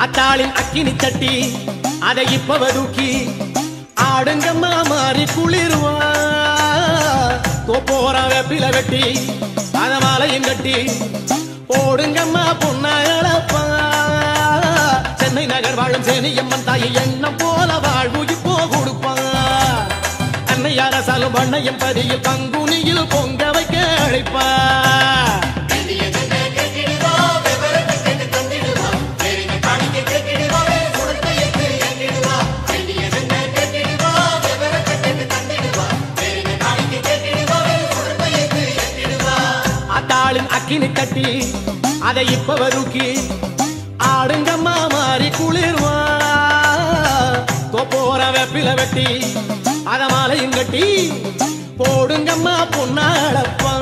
அத்தாளின் அக்கினி தட்டி அதை இப்ப தூக்கி ஆடுங்கம்மா மாறி குளிர்வா தோப்போற வேப்பில வெட்டி அத மாலையும் கட்டி போடுங்கம்மா பொன்னாயளப்பா சென்னை நகர் வாழும் சேனியம்மன் தாயை எண்ணம் போல வாழ்வு இப்போ கொடுப்பா அன்னை அரசாலும் பண்ணையும் பதியில் பங்குனியில் பொங்க வைக்க அழைப்பா அத்தாளின் அக்கினி கட்டி அதை இப்ப தூக்கி ஆடுங்கம்மா மாறி குளிர்வா தோப்போற வெப்பில வெட்டி அத மாலையும் கட்டி போடுங்கம்மா பொன்னாளப்பா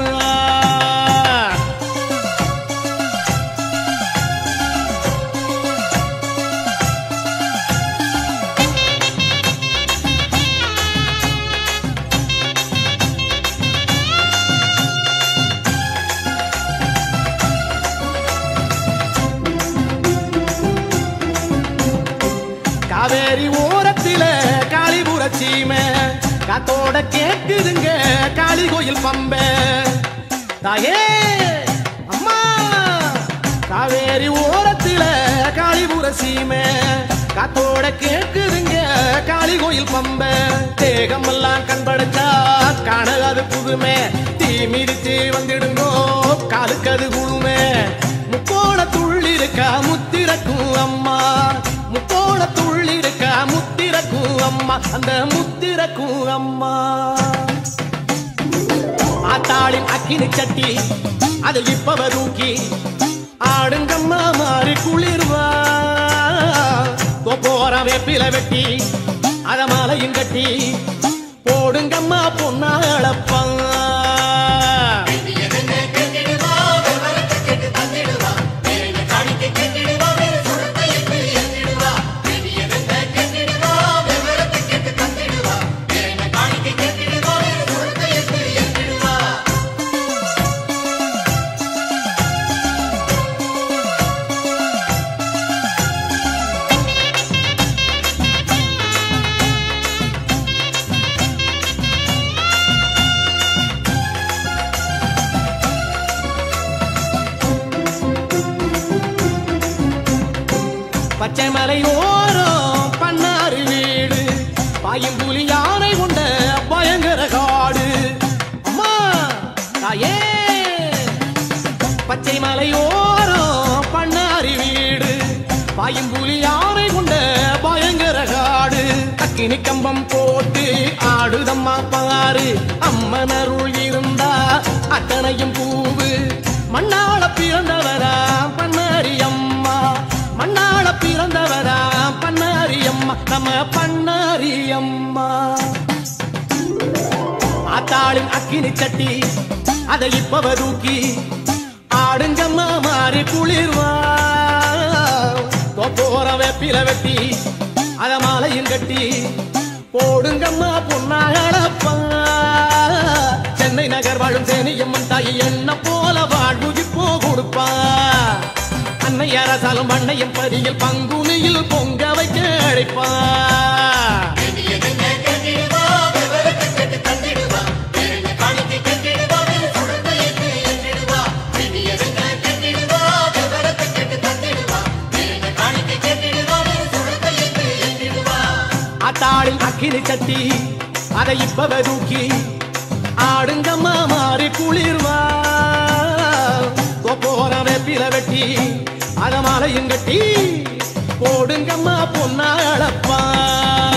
காவேரி ஓரத்தில காளிபுர சீமை காத்தோட கேக்குதுங்க காளி கோயில் பம்ப தாயே அம்மா காவேரி ஓரத்தில காளிபுர சீமை காத்தோட கேக்குதுங்க காளி கோயில் பம்ப தேகம் எல்லாம் கண்படைச்சா காணாது புதுமை தீ மிதிச்சு வந்துடுங்கோ காலுக்கு அது குழுமே முக்கோண துள்ளிருக்கா முத்திரக்கும் அம்மா முக்கோண துள்ளிருக்கா முத்திரக்கும் அம்மா அந்த முத்திரக்கும் அம்மா ஆத்தாளின் அக்கினி சட்டி அதை இப்பவ தூக்கி ஆடுங்கம்மா மாறி குளிர்வா போற வேப்பில வெட்டி அத மாலையும் கட்டி போடுங்கம்மா பொன்னாளப்பா பச்சை மலை ஓரம் பண்ணாறு வீடு பாயும் புலி யானை கொண்ட பயங்கர காடு அம்மா தாயே பச்சை மலை ஓரம் பண்ணாரி வீடு பாயும் புலி யானை கொண்ட பயங்கர காடு அக்கினி கம்பம் போட்டு ஆடுதம்மா பாரு அம்மன் அருள் இருந்தா அத்தனையும் பூவு மண்ணாள பிறந்தவரா பண்ணாரி அம்மா மண்ணாள பிறந்தவரா பண்ணாரி அம்மா நம்ம பண்ணாரி அம்மா ஆத்தாளின் அக்கினி சட்டி அதை இப்பவ தூக்கி ஆடுங்கம்மா மாறி குளிர்வா போற வேப்பில வெட்டி அத மாலையும் கட்டி போடுங்கம்மா பொன்னாளப்பா சென்னை நகர் வாழும் சேனியம்மன் தாய் என்ன போல வாழ்வு இப்போ கொடுப்பா அன்னை அரசாலும் பண்ணையும் பதியில் பங்குனியில் பொங்க வைக்க அழைப்பா ஆத்தாளில் அக்கினி சட்டி அதை இப்பவ தூக்கி ஆடுங்கம்மா மாறி குளிர்வா போற வேப்பில வெட்டி அத மாலையும் கட்டி போடுங்கம்மா பொன்னாளப்பா